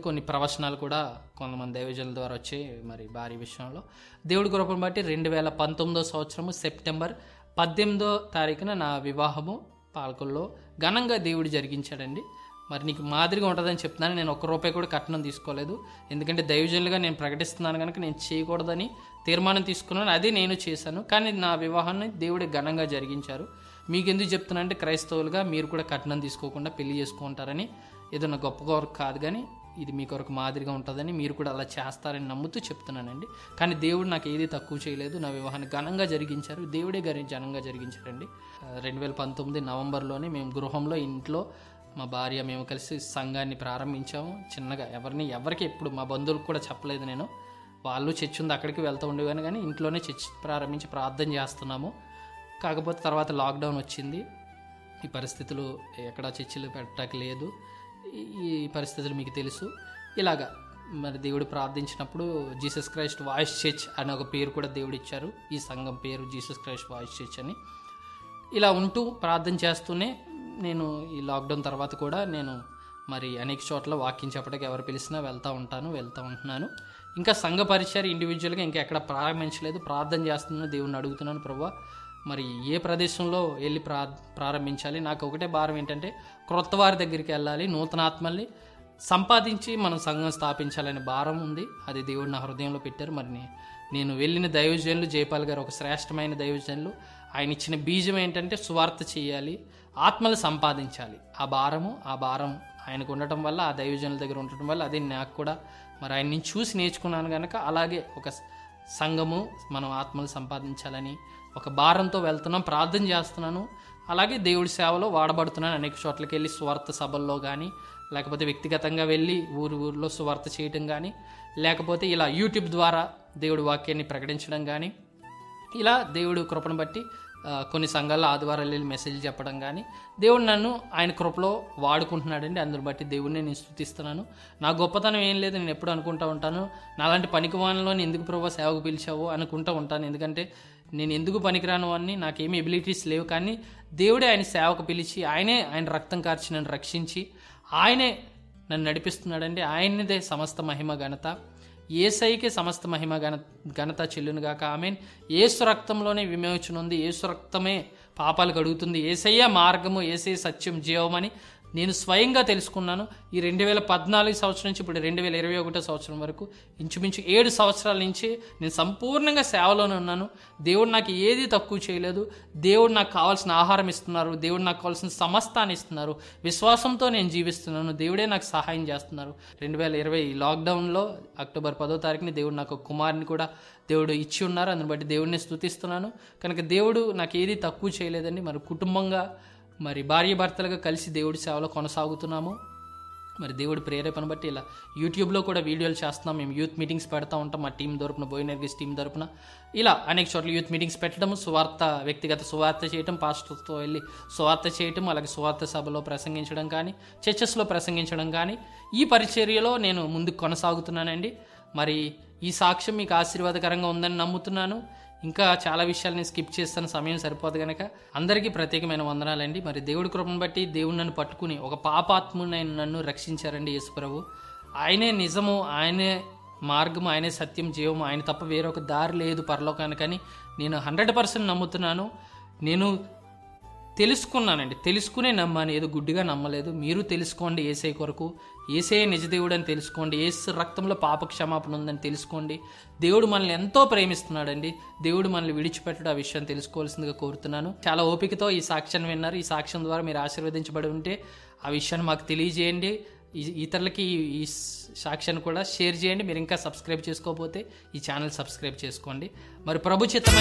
కొన్ని ప్రవచనాలు కూడా కొంతమంది దైవజనుల ద్వారా వచ్చాయి మరి భారీ విషయంలో దేవుడి కృపను బట్టి రెండు వేల పంతొమ్మిదో సంవత్సరము సెప్టెంబర్ పద్దెనిమిదో తారీఖున నా వివాహము పాలకుల్లో ఘనంగా దేవుడు జరిగించాడండి మరి నీకు మాదిరిగా ఉంటుందని చెప్తున్నాను నేను ఒక్క రూపాయి కూడా కట్నం తీసుకోలేదు ఎందుకంటే దైవజనులుగా నేను ప్రకటిస్తున్నాను కనుక నేను చేయకూడదని తీర్మానం తీసుకున్నాను అదే నేను చేశాను కానీ నా వివాహాన్ని దేవుడు ఘనంగా జరిగించారు మీకు ఎందుకు చెప్తున్నా అంటే క్రైస్తవులుగా మీరు కూడా కట్నం తీసుకోకుండా పెళ్లి చేసుకుంటారని ఏదైనా గొప్ప కొరకు కాదు కానీ ఇది మీ కొరకు మాదిరిగా ఉంటుందని మీరు కూడా అలా చేస్తారని నమ్ముతూ చెప్తున్నానండి కానీ దేవుడు నాకు ఏది తక్కువ చేయలేదు నా వివాహాన్ని ఘనంగా జరిగించారు దేవుడే గారి ఘనంగా జరిగించారండి రెండు వేల పంతొమ్మిది నవంబర్లోనే మేము గృహంలో ఇంట్లో మా భార్య మేము కలిసి సంఘాన్ని ప్రారంభించాము చిన్నగా ఎవరిని ఎవరికి ఎప్పుడు మా బంధువులకు కూడా చెప్పలేదు నేను వాళ్ళు చర్చ్ ఉంది అక్కడికి వెళ్తూ ఉండేవాను కానీ ఇంట్లోనే చర్చ్ ప్రారంభించి ప్రార్థన చేస్తున్నాము కాకపోతే తర్వాత లాక్డౌన్ వచ్చింది ఈ పరిస్థితులు ఎక్కడ చర్చిలు పెట్టడానికి లేదు ఈ- ఈ పరిస్థితులు మీకు తెలుసు ఇలాగా మరి దేవుడు ప్రార్థించినప్పుడు జీసస్ క్రైస్ట్ వాయిస్ చర్చ్ అనే ఒక పేరు కూడా దేవుడు ఇచ్చారు ఈ సంఘం పేరు జీసస్ క్రైస్ట్ వాయిస్ చర్చ్ అని ఇలా ఉంటూ ప్రార్థన చేస్తూనే నేను ఈ లాక్డౌన్ తర్వాత కూడా నేను మరి అనేక చోట్ల వాకింగ్ చెప్పడానికి ఎవరు పిలిచినా వెళ్తూ ఉంటాను వెళ్తూ ఉంటున్నాను ఇంకా సంఘ పరిచయం ఇండివిజువల్గా ఇంకా ఎక్కడ ప్రారంభించలేదు ప్రార్థన చేస్తున్నాను దేవుణ్ణి అడుగుతున్నాను ప్రభా మరి ఏ ప్రదేశంలో వెళ్ళి ప్రా ప్రారంభించాలి నాకు ఒకటే భారం ఏంటంటే క్రొత్త వారి దగ్గరికి వెళ్ళాలి నూతనాత్మల్ని సంపాదించి మనం సంఘం స్థాపించాలనే భారం ఉంది అది దేవుడు నా హృదయంలో పెట్టారు మరి నే- నేను వెళ్ళిన దైవజనులు జయపాల్ గారు ఒక శ్రేష్టమైన దైవజనులు ఆయన ఇచ్చిన బీజం ఏంటంటే సువార్త చేయాలి ఆత్మలు సంపాదించాలి ఆ భారము ఆ భారం ఆయనకు ఉండటం వల్ల ఆ దైవజనుల దగ్గర ఉండటం వల్ల అదే నాకు కూడా మరి ఆయన నేను చూసి నేర్చుకున్నాను కనుక అలాగే ఒక సంఘము మనం ఆత్మలు సంపాదించాలని ఒక భారంతో వెళ్తున్నాం ప్రార్థన చేస్తున్నాను అలాగే దేవుడి సేవలో వాడబడుతున్నాను అనేక చోట్లకి వెళ్ళి స్వార్థ సభల్లో కానీ లేకపోతే వ్యక్తిగతంగా వెళ్ళి ఊరు ఊరిలో సువార్త చేయటం కానీ లేకపోతే ఇలా యూట్యూబ్ ద్వారా దేవుడి వాక్యాన్ని ప్రకటించడం కానీ ఇలా దేవుడు కృపను బట్టి ఆ, కొన్ని సంఘాల్లో ఆదివారాలు వెళ్ళి మెసేజ్ చెప్పడం కానీ దేవుడు నన్ను ఆయన కృపలో వాడుకుంటున్నాడండి అందుని బట్టి దేవుడిని నేను స్థుతిస్తున్నాను నా గొప్పతనం ఏం లేదు నేను ఎప్పుడు అనుకుంటా ఉంటాను నాలాంటి పనికి వాళ్ళలో ఎందుకు ప్రభావ సేవకు పిలిచావు అనుకుంటూ ఉంటాను ఎందుకంటే నేను ఎందుకు పనికిరాను అని నాకేమీ ఎబిలిటీస్ లేవు కానీ దేవుడే ఆయన సేవకు పిలిచి ఆయనే ఆయన రక్తం కార్చి నన్ను రక్షించి ఆయనే నన్ను నడిపిస్తున్నాడండి ఆయనదే సమస్త మహిమ ఘనత ఏసైకే సమస్త మహిమ ఘన ఘనత చెల్లునుగాక ఆమెన్ ఏసు రక్తంలోనే విమోచన ఉంది ఏసు రక్తమే పాపాలు కడుగుతుంది ఏసయ్య మార్గము ఏసై సత్యం జీవమని నేను స్వయంగా తెలుసుకున్నాను ఈ రెండు వేల పద్నాలుగు సంవత్సరం నుంచి ఇప్పుడు రెండు వేల ఇరవై ఒకటో సంవత్సరం వరకు ఇంచుమించు ఏడు సంవత్సరాల నుంచి నేను సంపూర్ణంగా సేవలోనే ఉన్నాను దేవుడు నాకు ఏది తక్కువ చేయలేదు దేవుడు నాకు కావాల్సిన ఆహారం ఇస్తున్నారు దేవుడు నాకు కావాల్సిన సమస్తాన్ని ఇస్తున్నారు విశ్వాసంతో నేను జీవిస్తున్నాను దేవుడే నాకు సహాయం చేస్తున్నారు రెండు వేల ఇరవై లాక్డౌన్లో అక్టోబర్ పదో తారీఖుని దేవుడు నాకు ఒక కుమారుని కూడా దేవుడు ఇచ్చి ఉన్నారు అందుని బట్టి దేవుడిని స్తుతిస్తున్నాను కనుక దేవుడు నాకు ఏది తక్కువ చేయలేదండి మరి కుటుంబంగా మరి భార్య భర్తలుగా కలిసి దేవుడి సేవలో కొనసాగుతున్నాము మరి దేవుడి ప్రేరేపణ బట్టి ఇలా యూట్యూబ్లో కూడా వీడియోలు చేస్తున్నాం మేము యూత్ మీటింగ్స్ పెడతా ఉంటాం మా టీం తరపున బోయినర్గిస్ టీం తరపున ఇలా అనేక చోట్ల యూత్ మీటింగ్స్ పెట్టడం సువార్త వ్యక్తిగత సువార్త చేయటం పాస్టర్తో వెళ్ళి సువార్త చేయటం అలాగే సువార్త సభలో ప్రసంగించడం కానీ చర్చెస్లో ప్రసంగించడం కానీ ఈ పరిచర్యలో నేను ముందుకు కొనసాగుతున్నానండి మరి ఈ సాక్ష్యం మీకు ఆశీర్వాదకరంగా ఉందని నమ్ముతున్నాను ఇంకా చాలా విషయాలు నేను స్కిప్ చేస్తాను సమయం సరిపోదు కనుక అందరికీ ప్రత్యేకమైన వందనాలండి మరి దేవుడి కృపను బట్టి దేవుడు నన్ను పట్టుకుని ఒక పాపాత్మునైన నన్ను రక్షించారండి యేసుప్రభు ఆయనే నిజము ఆయనే మార్గము ఆయనే సత్యం జీవము ఆయన తప్ప వేరొక దారి లేదు పరలోకానికని నేను హండ్రెడ్ పర్సెంట్ నమ్ముతున్నాను నేను తెలుసుకున్నానండి తెలుసుకునే నమ్మాను ఏదో గుడ్డిగా నమ్మలేదు మీరు తెలుసుకోండి ఏసై కొరకు ఏసే నిజదేవుడు అని తెలుసుకోండి ఏసు రక్తంలో పాప క్షమాపణ ఉందని తెలుసుకోండి దేవుడు మనల్ని ఎంతో ప్రేమిస్తున్నాడండి దేవుడు మనల్ని విడిచిపెట్టడం ఆ విషయం తెలుసుకోవాల్సిందిగా కోరుతున్నాను చాలా ఓపికతో ఈ సాక్ష్యాన్ని విన్నారు ఈ సాక్ష్యం ద్వారా మీరు ఆశీర్వదించబడి ఉంటే ఆ విషయాన్ని మాకు తెలియజేయండి ఈ- ఇతరులకి ఈ- ఈ సాక్ష్యాన్ని కూడా షేర్ చేయండి మీరు ఇంకా సబ్స్క్రైబ్ చేసుకోకపోతే ఈ ఛానల్ సబ్స్క్రైబ్ చేసుకోండి మరి ప్రభు చిత్తమైన